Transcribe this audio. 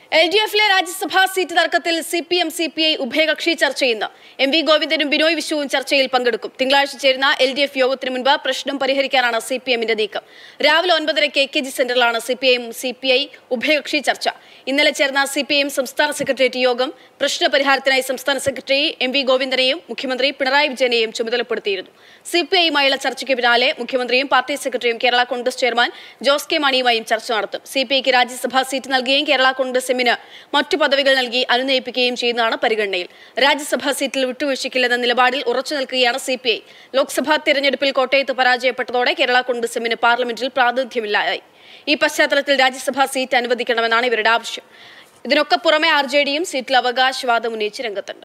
L D എഫിലെ Rajya Sabha seat തർക്കത്തിൽ C P M C P I ഉഭയകക്ഷി ചർച്ച ഇന്ന് എം വി ഗോവിന്ദനും ബിനോയ് വിശ്വവും ചർച്ചയിൽ പങ്കെടുക്കും തിങ്കളാഴ്ച ചേരുന്ന എൽ ഡി എഫ് യോഗത്തിന് മുൻപ് പ്രശ്നം പരിഹരിക്കാനാണ് സി പി എമ്മിന്റെ നീക്കം രാവിലെ ഒൻപതരയ്ക്ക് കെ ജി സെന്ററിലാണ് C P I C P I ഉഭയകക്ഷി ചർച്ച ഇന്നലെ ചേർന്ന സി പി ഐ എം സംസ്ഥാന സെക്രട്ടേറിയറ്റ് യോഗം പ്രശ്ന പരിഹാരത്തിനായി സംസ്ഥാന സെക്രട്ടറി എം വി ഗോവിന്ദനെയും മുഖ്യമന്ത്രി പിണറായി വിജയനെയും ചുമതലപ്പെടുത്തിയിരുന്നു സി പി ഐയുമായുള്ള ചർച്ചയ്ക്ക് പിന്നാലെ മുഖ്യമന്ത്രിയും പാർട്ടി സെക്രട്ടറിയും കേരള കോൺഗ്രസ് ചെയർമാൻ ജോസ് കെ മാണിയുമായും ചർച്ച നടത്തും സി പി ഐക്ക് രാജ്യസഭാ സീറ്റ് നൽകുകയും കേരള കോൺഗ്രസ് എമ്മിന് മറ്റു പദവികൾ നൽകി അനുനയിപ്പിക്കുകയും ചെയ്യുന്നതാണ് പരിഗണനയിൽ രാജ്യസഭാ സീറ്റിൽ വിട്ടുവീഴ്ചയ്ക്കില്ലെന്ന നിലപാടിൽ ഉറച്ചു നിൽക്കുകയാണ് സി പി ഐ ലോക്സഭാ തെരഞ്ഞെടുപ്പിൽ കോട്ടയത്ത് പരാജയപ്പെട്ടതോടെ കേരള കോൺഗ്രസ് എമ്മിന് പാർലമെന്റിൽ പ്രാതിനിധ്യമില്ലാതായി ഈ പശ്ചാത്തലത്തിൽ രാജ്യസഭാ സീറ്റ് അനുവദിക്കണമെന്നാണ് ഇവരുടെ ആവശ്യം ഇതിനൊക്കെ പുറമെ ആർ ജെ ഡിയും സീറ്റിൽ അവകാശവാദം ഉന്നയിച്ച് രംഗത്തുണ്ട്